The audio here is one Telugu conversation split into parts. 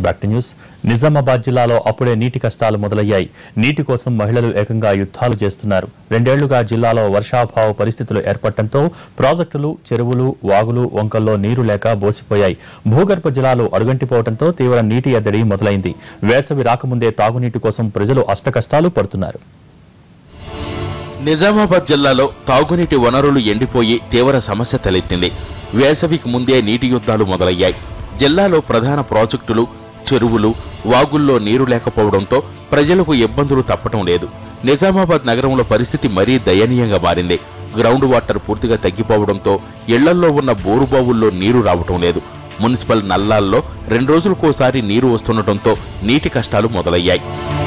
బ్యాక్ టు న్యూస్ నిజామాబాద్ జిల్లాలో అప్పుడే నీటి కష్టాలు మొదలయ్యాయి నీటి కోసం మహిళలు ఏకంగా యుద్ధాలు చేస్తున్నారు రెండేళ్లుగా జిల్లాలో వర్షాభావ పరిస్థితులు ఏర్పడటంతో ప్రాజెక్టులు చెరువులు వాగులు వంకల్లో నీరు లేక బోసిపోయాయి భూగర్భ జలాలు అడుగంటిపోవడంతో తీవ్ర నీటి ఎద్దడి మొదలైంది వేసవి రాకముందే తాగునీటి కోసం ప్రజలు అష్టకష్టాలు పడుతున్నారు నిజామాబాద్ జిల్లాలో తాగునీటి వనరులు ఎండిపోయి తీవ్ర సమస్య తలెత్తింది వేసవికి ముందే నీటి యుద్ధాలు మొదలయ్యాయి జిల్లాలో ప్రధాన ప్రాజెక్టులు చెరువులు వాగుల్లో నీరు లేకపోవడంతో ప్రజలకు ఇబ్బందులు తప్పటం లేదు నిజామాబాద్ నగరంలో పరిస్థితి మరీ దయనీయంగా మారింది గ్రౌండ్ వాటర్ పూర్తిగా తగ్గిపోవడంతో ఇళ్లల్లో ఉన్న బోరుబావుల్లో నీరు రావటం లేదు మున్సిపల్ నల్లాల్లో రెండు రోజులకోసారి నీరు వస్తుండటంతో నీటి కష్టాలు మొదలయ్యాయి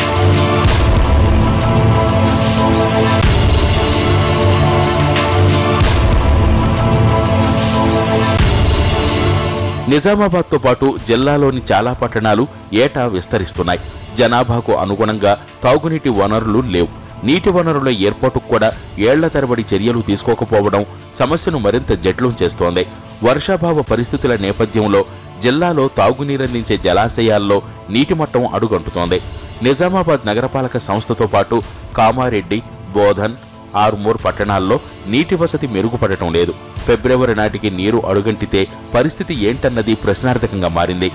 నిజామాబాద్తో పాటు జిల్లాలోని చాలా పట్టణాలు ఏటా విస్తరిస్తున్నాయి జనాభాకు అనుగుణంగా తాగునీటి వనరులు లేవు నీటి వనరుల ఏర్పాటుకు కూడా ఏళ్ల తరబడి చర్యలు తీసుకోకపోవడం సమస్యను మరింత జడ్లం చేస్తోంది వర్షాభావ పరిస్థితుల నేపథ్యంలో జిల్లాలో తాగునీరందించే జలాశయాల్లో నీటి మట్టం అడుగంటుతోంది నిజామాబాద్ నగరపాలక సంస్థతో పాటు కామారెడ్డి బోధన్ ఆర్మూర్ పట్టణాల్లో నీటి వసతి మెరుగుపడటం లేదు ఫిబ్రవరి నాటికి నీరు అడుగంటితే పరిస్థితి ఏంటన్నది ప్రశ్నార్థకంగా మారింది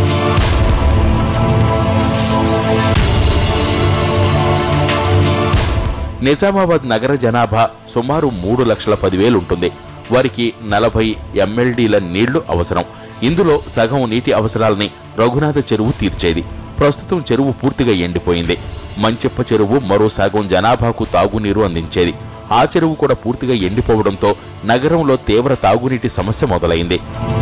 నిజామాబాద్ నగర జనాభా సుమారు మూడు లక్షల పదివేలు ఉంటుంది వారికి నలభై ఎంఎల్డీల నీళ్లు అవసరం ఇందులో సగం నీటి అవసరాలని రఘునాథ చెరువు తీర్చేది ప్రస్తుతం చెరువు పూర్తిగా ఎండిపోయింది మంచెప్ప చెరువు మరో సగం జనాభాకు తాగునీరు అందించేది ఆ చెరువు కూడా పూర్తిగా ఎండిపోవడంతో నగరంలో తీవ్ర తాగునీటి సమస్య మొదలైంది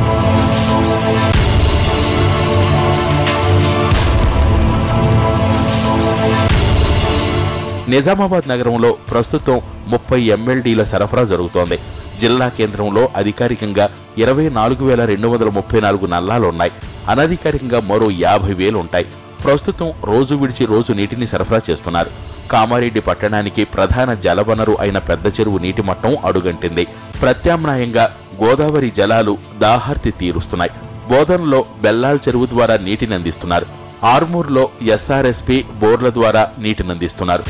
నిజామాబాద్ నగరంలో ప్రస్తుతం ముప్పై ఎంఎల్డీల సరఫరా జరుగుతోంది జిల్లా కేంద్రంలో అధికారికంగా ఇరవై నాలుగు వేల రెండు వందల ముప్పై నాలుగు నల్లాలున్నాయి అనధికారికంగా మరో యాభై వేలు ఉంటాయి ప్రస్తుతం రోజు విడిచి రోజు నీటిని సరఫరా చేస్తున్నారు కామారెడ్డి పట్టణానికి ప్రధాన జలవనరు అయిన పెద్ద చెరువు నీటి మట్టం అడుగంటింది ప్రత్యామ్నాయంగా గోదావరి జలాలు దాహార్తి తీరుస్తున్నాయి బోధన్లో బెల్లాల్ చెరువు ద్వారా నీటిని అందిస్తున్నారు ఆర్మూర్లో ఎస్ఆర్ఎస్పి బోర్ల ద్వారా నీటిని అందిస్తున్నారు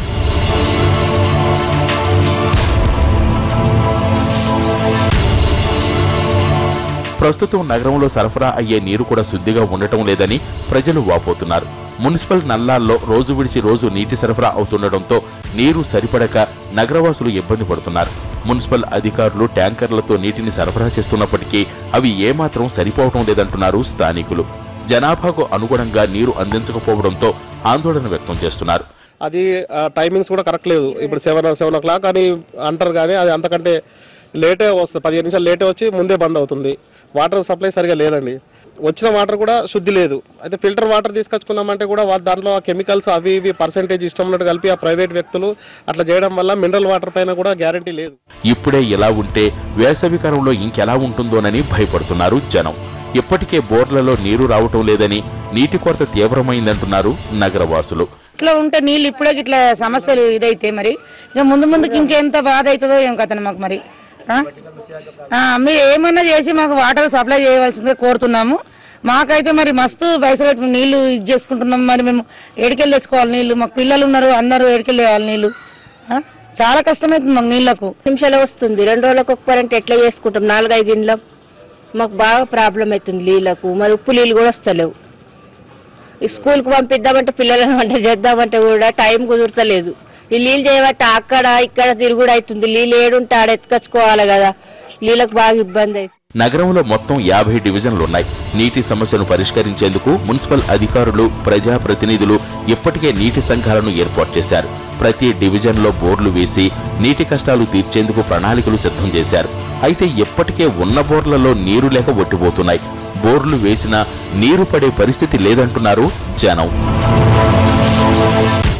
ప్రస్తుతం నగరంలో సరఫరా అయ్యే నీరు కూడా శుద్ధిగా ఉండటం లేదని ప్రజలు వాపోతున్నారు మున్సిపల్ నల్లాల్లో రోజు విడిచి రోజు నీటి సరఫరా అవుతుండటంతో నీరు సరిపడక నగరవాసులు ఇబ్బంది పడుతున్నారు మున్సిపల్ అధికారులు ట్యాంకర్లతో నీటిని సరఫరా చేస్తున్నప్పటికీ అవి ఏమాత్రం సరిపోవటం లేదంటున్నారు స్థానికులు జనాభాకు అనుగుణంగా నీరు అందించకపోవడంతో ఆందోళన వ్యక్తం చేస్తున్నారు అది ఆ, టైమింగ్స్ కూడా కరెక్ట్ లేదు ఇప్పుడు సెవెన్ సెవెన్ ఓ క్లాక్ అని అంటారు కానీ అది అంతకంటే లేటే వస్తుంది పదిహేను నిమిషాలు లేటే వచ్చి ముందే బంద్ అవుతుంది వాటర్ సప్లై సరిగా లేదండి వచ్చిన వాటర్ కూడా శుద్ధి లేదు అయితే ఫిల్టర్ వాటర్ తీసుకొచ్చుకుందామంటే కూడా వాళ్ళ దాంట్లో కెమికల్స్ అవి ఇవి పర్సెంటేజ్ ఇష్టం ఉన్నట్టు కలిపి ఆ ప్రైవేట్ వ్యక్తులు అట్లా చేయడం వల్ల మినరల్ వాటర్ పైన కూడా గ్యారంటీ లేదు ఇప్పుడే ఇలా ఉంటే వేసవి కాలంలో ఇంకెలా ఉంటుందోనని భయపడుతున్నారు జనం ఇప్పటికే బోర్లలో నీరు రావటం లేదని నీటి కొరత తీవ్రమైందంటున్నారు నగరవాసులు ఇట్లా ఉంటే నీళ్ళు ఇప్పుడే ఇట్లా సమస్యలు ఇదైతే మరి ఇక ముందు ముందుకు ఇంకెంత బాధ అవుతుందో ఏం కథను మాకు మరి ఆ? ఆ, మీరు ఏమన్నా చేసి మాకు వాటర్ సప్లై చేయవలసిందే కోరుతున్నాము మాకైతే మరి మస్తు పైసలు పెట్టి నీళ్లు ఇది చేసుకుంటున్నాం మరి మేము ఏడికెళ్ళి తెచ్చుకోవాలి నీళ్లు మాకు పిల్లలు ఉన్నారు అందరూ ఏడికెళ్ళి తేవాలి నీళ్లు ఆ? చాలా కష్టమవుతుంది మాకు నీళ్లకు నిమిషాలు వస్తుంది రెండు రోజులకు ఒక్కరంటే ఎట్లా చేసుకుంటాం నాలుగైదు ఇండ్ల మాకు బాగా ప్రాబ్లం అవుతుంది నీళ్ళకు మరి ఉప్పు నీళ్ళు కూడా వస్తలేవు ఈ స్కూల్కి పంపిద్దామంటే పిల్లలను వంట చేద్దామంటే కూడా టైం కుదురుతలేదు ఈ నీళ్ళు చేయబట్టి అక్కడ ఇక్కడ తిరుగుడు అవుతుంది నీళ్ళు ఏడుంటే ఆడ ఎత్తుకొచ్చుకోవాలి కదా నీళ్ళకు బాగా ఇబ్బంది అవుతుంది నగరంలో మొత్తం యాభై డివిజన్లున్నాయి నీటి సమస్యను పరిష్కరించేందుకు మున్సిపల్ అధికారులు ప్రజాప్రతినిధులు ఇప్పటికే నీటి సంఘాలను ఏర్పాటు చేశారు ప్రతి డివిజన్లో బోర్లు వేసి నీటి కష్టాలు తీర్చేందుకు ప్రణాళికలు సిద్ధం చేశారు అయితే ఇప్పటికే ఉన్న బోర్లలో నీరు లేక ఒట్టిపోతున్నాయి బోర్లు వేసినా నీరు పడే పరిస్థితి లేదంటున్నారు జనం